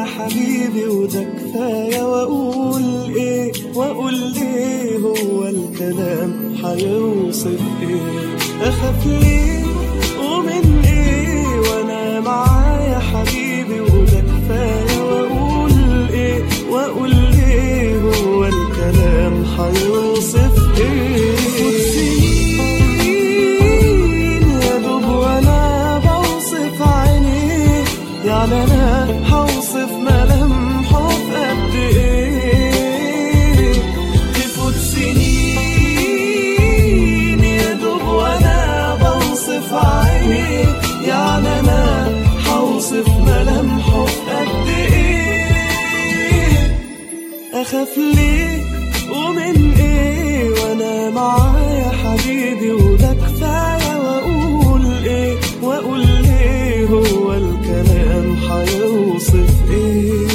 معايا حبيبي وده كفاية وأقول إيه وأقول ليه هو الكلام هيوصف إيه أخاف ليه ومن إيه وأنا معايا حبيبي وده كفاية وأقول إيه وأقول ليه هو الكلام هيوصف إيه سنين يا دوب وأنا بوصف عينيه يعني أنا هوصف ملامحه في قد إيه تفوت سنين يا دوب وأنا بوصف عينيه يعني أنا هوصف ملامحه في قد إيه أخاف ليه ومن إيه وأنا معايا حبيبي وده كفاية وأقول إيه وأقول ليه هو الكلام هيوصف إيه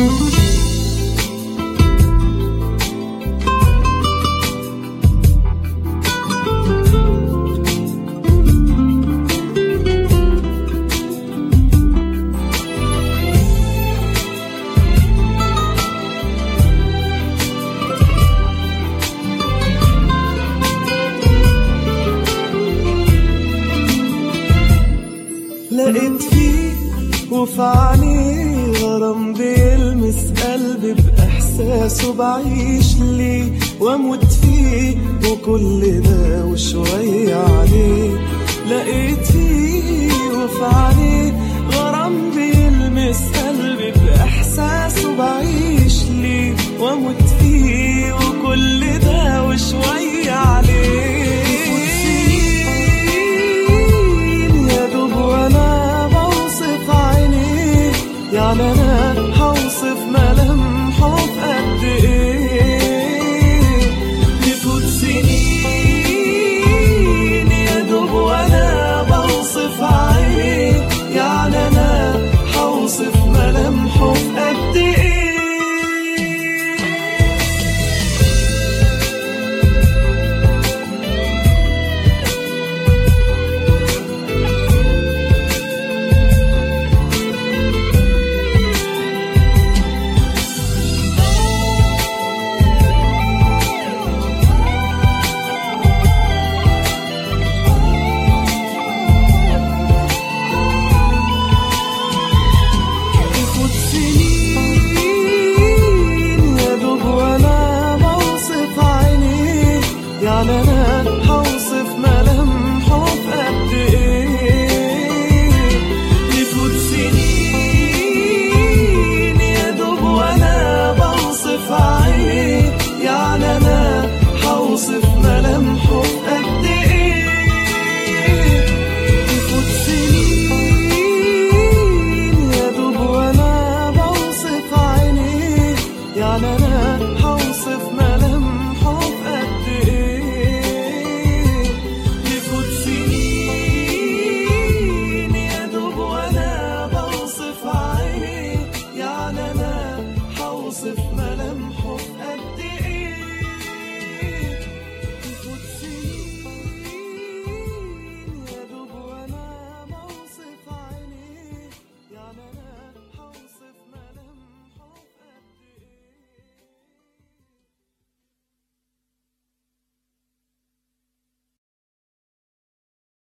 لقيت فيه وفي عينيه غرام بيلمس قلبي بإحساسه بعيش ليه وأموت فيه وكل ده وشوية عليه لقيت فيه وفي عينيه غرام بيلمس قلبي بإحساسه بعيش ليه وأموت فيه وكل ده وشوية عليه يا دوب وانا بوصف عينيه يعني انا هوصف ملامحه في قد ايه